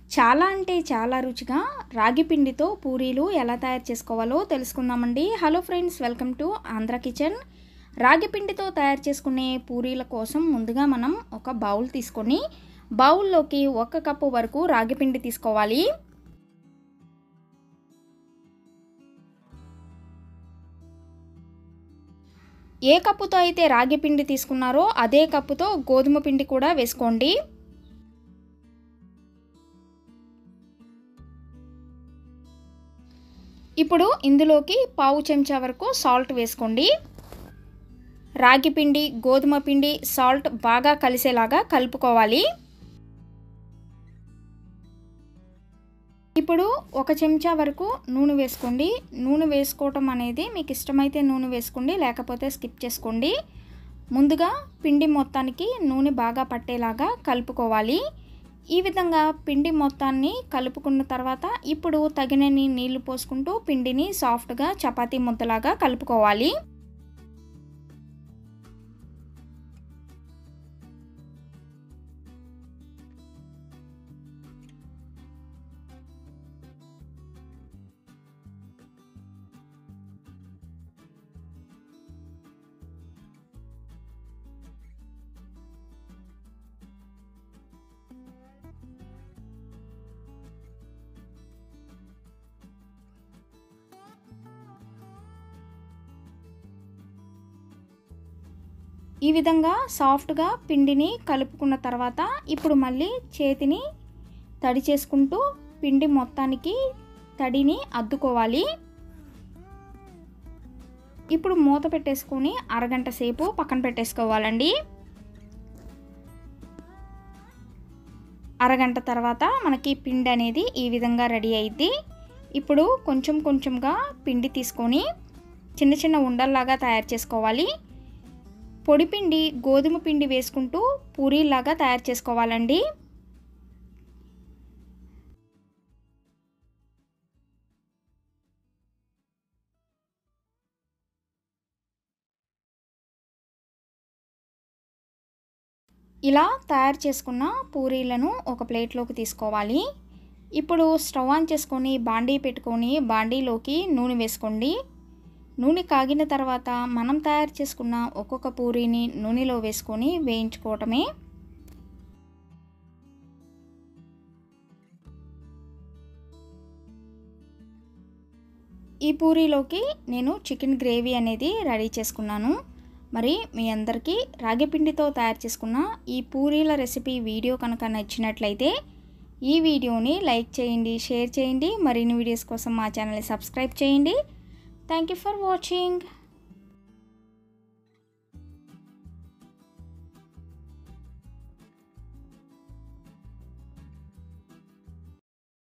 చాలా అంటే చాలా రుచిగా రాగి పిండితో పూరీలు ఎలా తయారు చేసుకోవాలో తెలుసుకుందామండి hello friends welcome to Andhra kitchen రాగి పిండితో తయారు చేసుకునే పూరీల కోసం ముందుగా మనం ఒక బౌల్ తీసుకొని బౌల్లోకి ఒక కప్పు వరకు రాగి పిండి తీసుకోవాలి ఏ కప్పుతో అయితే రాగి పిండి తీసుకున్నారో అదే కప్పుతో గోధుమ పిండి కూడా వేసుకోండి ఇప్పుడు ఇందులోకి పావు చెంచా వరకు సాల్ట్ వేసుకోండి రాగి పిండి గోధుమ పిండి సాల్ట్ బాగా కలిసేలాగా కలుపుకోవాలి ఇప్పుడు ఒక చెంచా వరకు నూనె వేసుకోండి నూనె వేసుకోవటం అనేది మీకు ఇష్టమైతే నూనె వేసుకోండి లేకపోతే స్కిప్ చేసుకోండి ముందుగా పిండి మొత్తానికి నూనె బాగా పట్టేలాగా కలుపుకోవాలి ఈ విధంగా పిండి మొత్తాన్ని కలుపుకున్న తర్వాత ఇప్పుడు తగినన్ని నీళ్లు పోసుకుంటూ పిండిని సాఫ్ట్గా చపాతీ ముద్దలాగా కలుపుకోవాలి ఈ విధంగా సాఫ్ట్గా పిండిని కలుపుకున్న తర్వాత ఇప్పుడు మళ్ళీ చేతిని తడి చేసుకుంటూ పిండి మొత్తానికి తడిని అద్దుకోవాలి ఇప్పుడు మూత పెట్టేసుకొని అరగంట సేపు పక్కన పెట్టేసుకోవాలండి అరగంట తర్వాత మనకి పిండి అనేది ఈ విధంగా రెడీ అయింది ఇప్పుడు కొంచెం కొంచెంగా పిండి తీసుకొని చిన్న చిన్న ఉండల్లాగా తయారు చేసుకోవాలి పొడి పిండి గోధుమ పిండి వేసుకుంటూ పూరీలాగా తయారు చేసుకోవాలండి ఇలా తయారు చేసుకున్న పూరీలను ఒక ప్లేట్లోకి తీసుకోవాలి ఇప్పుడు స్టవ్ ఆన్ చేసుకొని బాండీ పెట్టుకొని బాండీలోకి నూనె వేసుకోండి నూనె కాగిన తర్వాత మనం తయారు చేసుకున్న ఒక్కొక్క పూరీని నూనెలో వేసుకొని వేయించుకోవటమే ఈ పూరీలోకి నేను చికెన్ గ్రేవీ అనేది రెడీ చేసుకున్నాను మరి మీ అందరికీ రాగి పిండితో తయారు చేసుకున్న ఈ పూరీల రెసిపీ వీడియో కనుక నచ్చినట్లయితే ఈ వీడియోని లైక్ చేయండి షేర్ చేయండి మరిన్ని వీడియోస్ కోసం మా ఛానల్ని సబ్స్క్రైబ్ చేయండి థ్యాంక్ యూ ఫర్ వాచింగ్